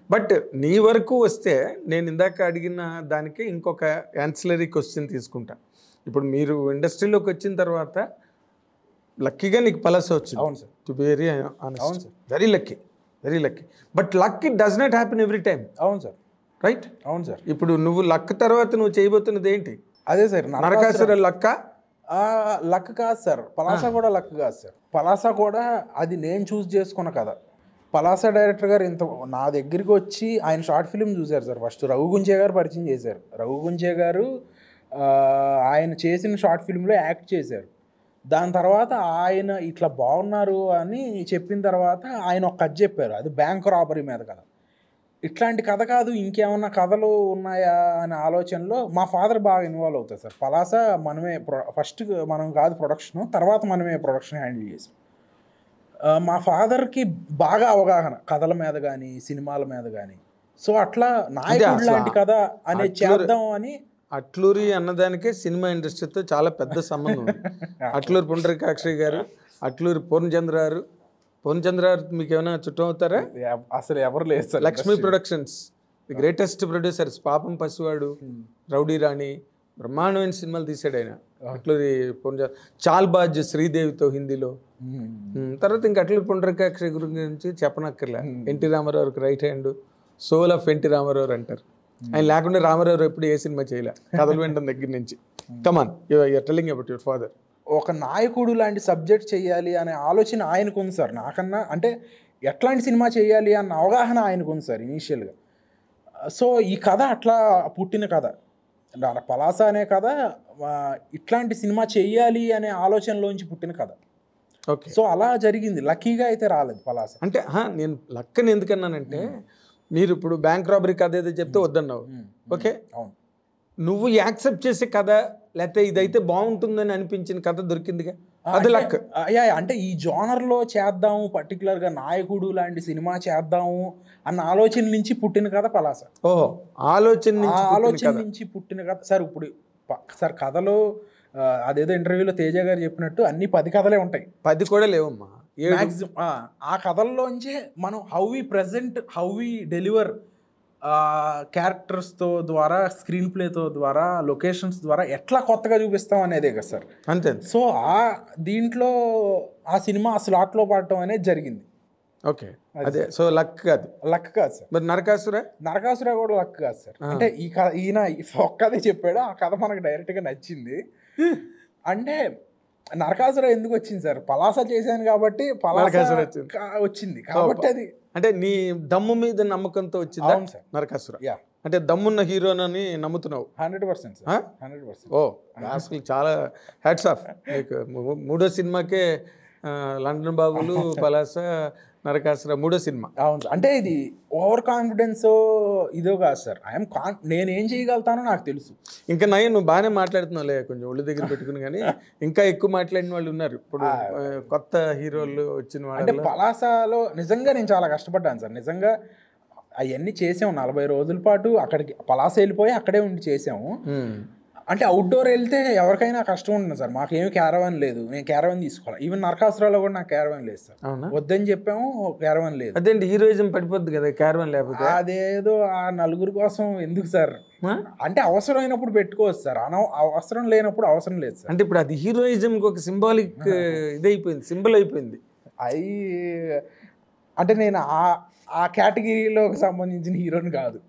But నీ వరకు వస్తే నేను ఇందాక అడిగిన దానికి ఇంకొక యాన్సిలరీ క్వశ్చన్ తీసుకుంటా ఇప్పుడు మీరు ఇండస్ట్రీలోకి వచ్చిన తర్వాత లక్కీగా నీకు పలస వచ్చింది అవును సార్ టు బి వెరీ అవును honest sir. Very lucky very lucky but luck it does not happen every time అవును సార్ రైట్ అవును సార్ ఇప్పుడు నువ్వు లక్ తర్వాత నువ్వు చేయబోతున్నది ఏంటి అదే సార్ నరకాసుర లక్క లక్ కాదు సార్ పలాసా కూడా లక్ కాదు సార్ పలాసా కూడా అది నేను చూస్ చేసుకున్న కథ పలాసా డైరెక్టర్ గారు ఇంత నా దగ్గరికి వచ్చి ఆయన షార్ట్ ఫిల్మ్ చూశారు సార్ ఫస్ట్ రఘు గుంజే గారు పరిచయం చేశారు రఘు గుంజే గారు ఆ, ఆయన చేసిన షార్ట్ ఫిల్మ్లో యాక్ట్ చేశారు దాని తర్వాత ఆయన ఇట్లా బాగున్నారు అని చెప్పిన తర్వాత ఆయన ఒక కథ చెప్పారు అది బ్యాంక్ రాబరీ మీద కథ ఇట్లాంటి కథ కాదు ఇంకేమన్నా కథలు ఉన్నాయా అనే ఆలోచనలో మా ఫాదర్ బాగా ఇన్వాల్వ్ అవుతారు సార్ పలాస మనమే ఫస్ట్ మనం కాదు ప్రొడక్షన్ తర్వాత మనమే ప్రొడక్షన్ హ్యాండిల్ చేసాం ఆ, మా ఫాదర్కి బాగా అవగాహన కథల మీద కానీ సినిమాల మీద కానీ సో అట్లా నాయకుడు అసలు లాంటి కథ అనే అట్లూరి- చేద్దాం అని అట్లూరి అన్నదానికే సినిమా ఇండస్ట్రీతో చాలా పెద్ద సంబంధం ఉంది అట్లూరి పుండరీకాక్షి గారు అట్లూరి పూర్ణచంద్ర గారు పూర్ణచంద్ర గారు మీకు ఏమైనా చుట్టం అవుతారా ఎవ- అసలు ఎవరు లేదు sir Lakshmi productions the greatest producers Papam Pasivadu rowdy రాణి బ్రహ్మాండమైన సినిమాలు తీసాడు ఆయన అట్లూరి పూర్ణ చాల్బాజ్ శ్రీదేవితో హిందీలో మ్మ్. ఉమ్, తర్వాత ఇంకా అట్లూరి పుండరీకాక్షి గురించి చెప్పనక్కర్లే ఎన్టీ రామారావుకి right hand soul of NT Ramarao అంటారు ఆయన లేకుండా రామారావు ఎప్పుడు ఏ సినిమా చేయలే కథలు వినడం దగ్గర నుంచి come on you're telling about your father ఒక నాయకుడు లాంటి సబ్జెక్ట్ చేయాలి అనే ఆలోచన ఆయనకు ఉంది సార్ నాకన్నా అంటే ఎట్లాంటి సినిమా చేయాలి అన్న అవగాహన ఆయనకు ఉంది సార్ ఇనీషియల్గా సో ఈ కథ అట్లా పుట్టిన కథ రా- పలాస అనే కథ ఆ, ఇట్లాంటి సినిమా చేయాలి అనే ఆలోచనలోంచి పుట్టిన కథ ఓకే సో అలా జరిగింది లక్కీగా అయితే రాలేదు పలాస అంటే హా, నేను లక్కని ఎందుకన్నానంటే మీరు ఇప్పుడు బ్యాంక్ రాబరీ కథ ఏదో చెప్తే వద్దన్నావు ఓకే అవును నువ్వు యాక్సెప్ట్ చేసే కథ లేకపోతే ఇదైతే బాగుంటుందని అనిపించిన కథ దొరికిందిగా అది లక్ ఆ, యా, యా, అంటే ఈ జోనర్లో చేద్దాము పర్టికులర్గా నాయకుడు లాంటి సినిమా చేద్దాము అన్న ఆలోచన నుంచి పుట్టిన కథ పలాస ఓహో ఆలోచన ఆ నుంచి పుట్టిన ఆలోచన కథ నుంచి పుట్టిన కథ సార్ ఇప్పుడు ప- సార్ కథలో ఆ, అదేదో ఇంటర్వ్యూలో తేజ గారు చెప్పినట్టు అన్ని పది కథలే ఉంటాయి పది కూడా లేవమ్మా ఏడు మ్యాక్సిమం ఆ కథల్లోంచే మనం how we present how we deliver క్యారెక్టర్స్తో ద్వారా స్క్రీన్ ప్లేతో ద్వారా లొకేషన్స్ ద్వారా ఎట్లా కొత్తగా చూపిస్తాం అనేదే కదా సార్ అంతే సో ఆ దీంట్లో ఆ సినిమా ఆ స్లాట్లో పడటం అనేది జరిగింది ఓకే అదే సో లక్ అది లక్ కాదు సార్ మరి నరకాసుర నరకాసుర కూడా లక్ కాదు సార్ అంటే ఈ కథ ఈయన ఈ ఒక్కదే చెప్పాడు ఆ కథ మనకు డైరెక్ట్గా నచ్చింది అంటే నరకాసుర ఎందుకు వచ్చింది సార్ పలాస చేశాను కాబట్టి పలాస నరకాసుర వచ్చింది. కా- వచ్చింది కాబట్టి అది అంటే నీ దమ్ము మీద నమ్మకంతో వచ్చిందా అవును సార్ నరకాసుర యా అంటే దమ్మున్న హీరోనని నమ్ముతున్నావు హండ్రెడ్ పర్సెంట్ ఆ? సార్ హండ్రెడ్ పర్సెంట్ ఓ అసలు చాలా హ్యాట్స్ ఆఫ్ నీకు మూ- మూడో సినిమాకే ఆ, లండన్ బాబులు పలాస నరకాసుర మూడో సినిమా అవును సార్ అంటే ఇది ఓవర్ కాన్ఫిడెన్స్ ఇదో కాదు సార్ ఐఎమ్ కాన్ నేను ఏం చేయగలుగుతానో నాకు తెలుసు ఇంకా నయ్య నువ్వు బాగానే మాట్లాడుతున్నావులే కొంచెం ఒళ్ళు దగ్గర పెట్టుకుని కానీ ఇంకా ఎక్కువ మాట్లాడిన వాళ్ళు ఉన్నారు ఇప్పుడు ఆ, కొత్త హీరోలు వచ్చిన అంటే వాళ్ళు పలాసలో నిజంగా నేను చాలా కష్టపడ్డాను సార్ నిజంగా అవన్నీ చేసాము నలభై రోజుల పాటు అక్కడికి పలాస వెళ్ళిపోయి అక్కడే ఉండి చేసాము అంటే అవుట్డోర్ వెళ్తే ఎవరికైనా కష్టం ఉంటుంది సార్ మాకేమి క్యారవాన్ లేదు నేను క్యారవాన్ తీసుకోవాలి ఈవెన్ నరకాసురాలో కూడా నాకు క్యారవాన్ లేదు సార్ అవునా వద్దని చెప్పాము క్యారవాన్ లేదు అదేంటి హీరోయిజం పడిపోద్ది కదా క్యారవన్ లేకపోతే అదేదో ఆ నలుగురు కోసం ఎందుకు సార్ ఆ? అంటే అవసరమైనప్పుడు పెట్టుకోవచ్చు సార్ అన అవసరం లేనప్పుడు అవసరం లేదు సార్ అంటే ఇప్పుడు అది హీరోయిజం ఒక సింబాలిక్ ఇదైపోయింది సింబల్ అయిపోయింది అవి అంటే నేను ఆ ఆ కేటగిరీలోకి సంబంధించిన హీరోని కాదు